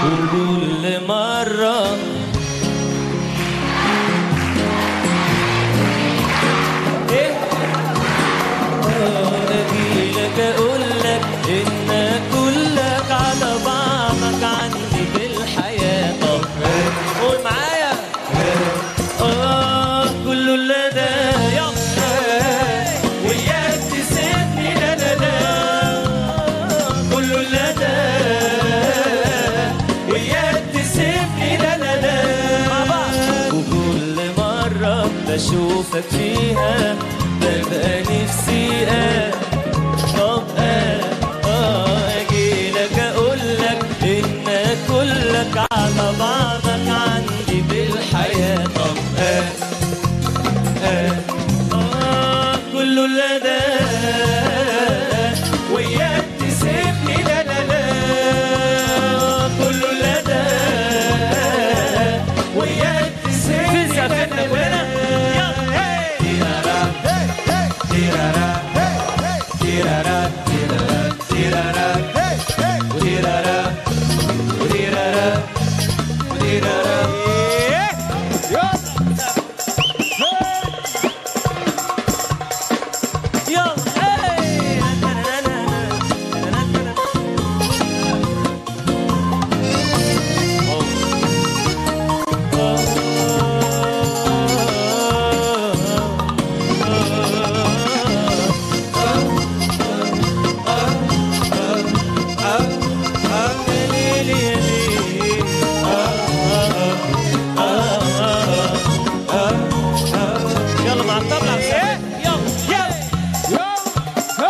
وكل مرة إيه؟ آه، أجيلك أقولك إن كلك على بعضك عندي في الحياة طب قول معايا آه كله لدى يلا وياك تسيبني لا لا لا كله لدى وياك تسيبني لا لا لا وكل مرة بشوفك فيها ببقى نفسي آه طب آه آه أجيلك أقولك إن كلك على بعضك عندي بالحياة طب آه آه آه كله لدى وياك تسيبني لا لا لا كله لدى وياك تسيبني لا لا لا تيرارا تيرارا تيرارا تيرارا تيرارا تيرارا تيرارا تيرارا يلا هاي يلا مع الطبلة ايه يلا يلا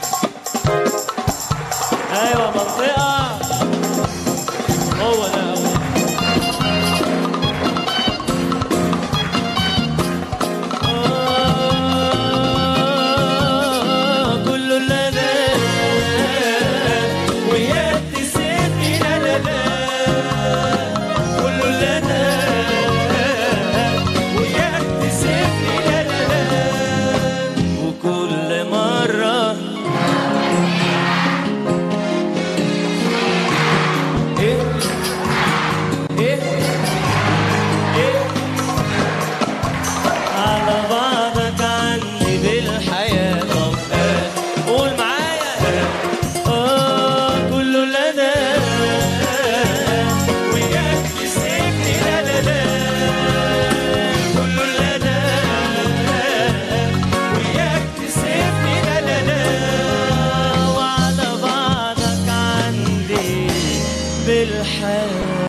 ايوه منطقة هو ده هو آه، كله لنا وياك تسيبني لا لا لا كله لنا وياك تسيبني لا لا لا وكل مرة إيه إيه إيه على بعضك عندي بالحياة طب آه، قول معايا آه كله لنا وياك تسيبني لا لا لا كله لنا وياك تسيبني لا لا لا وعلى بعضك عندي بالحياة